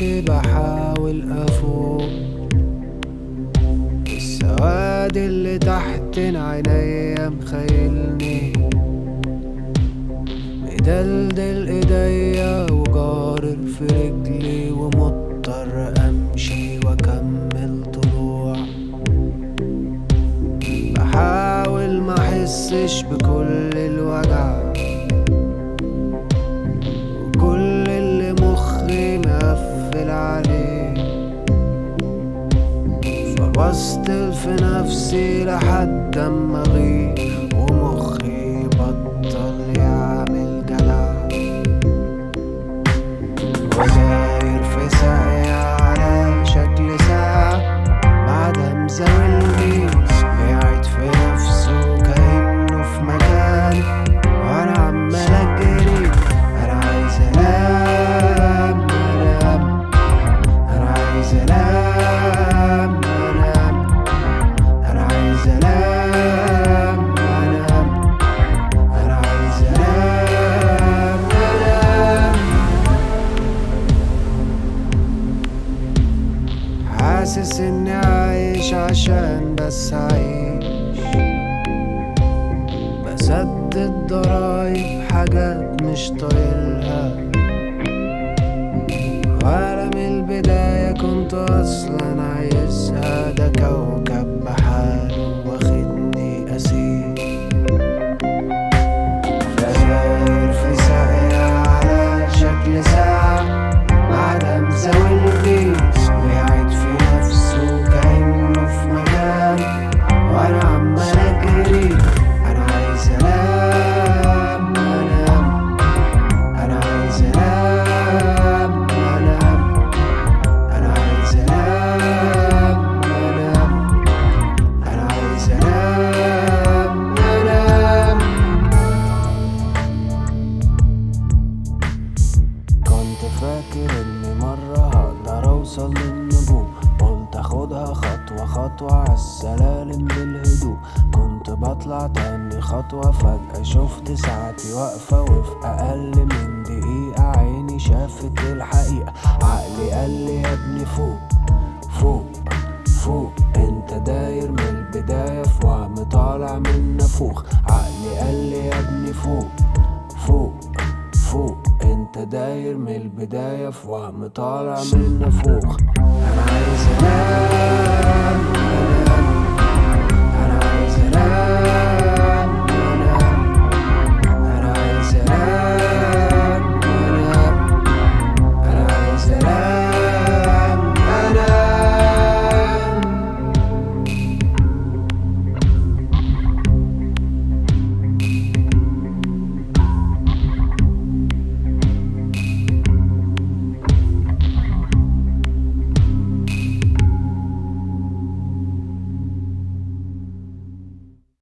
ماشي بحاول افوق السواد اللي تحت عينيا مخيلني مدلدل ايديا وجارر في رجلي ومضطر امشي واكمل طلوع بحاول ما احسش بكل الوجع وكل اللي مخي مقفل عليه فبسطل في نفسي لحد اما اغيب ومخي بطل يعمل جدع وزاير في ساقية على شكل ساعة بعدها مزاولني قاعد في نفسه كأنه في مكان وأنا عمال أجري أنا عايز أنام أنام أنا عايز أنام أنام أنا عايز أنام أنام أنا عايز أنام أنام حاسس اني عايش عشان بس اعيش بسدد ضرايب حاجات مش طايلها ولا من البداية كنت اصلا عايزها ده كوكب بحاله واخدني اسير فداير في ساقية على شكل ساعة بعدها مزاولني قاعد في نفسه كأنه في مكان وأنا عمال أجري أنا عايز أنام أنام أنا عايز أنام أنام أنا عايز أنام أنام أنا عايز أنام أنام كنت فاكر اني مرة هقدر اوصل للنجوم قلت اخدها خطوة خطوة عالسلالم بالهدوء كنت بطلع تاني خطوة فجأة شفت ساعتي واقفة وفي اقل من دقيقة عيني شافت الحقيقة عقلي قال لي يا ابني فوق فوق فوق انت داير من البداية في وهم طالع من نافوخ عقلي قال لي يا ابني فوق فوق فوق انت داير من البداية في وهم طالع من نافوخ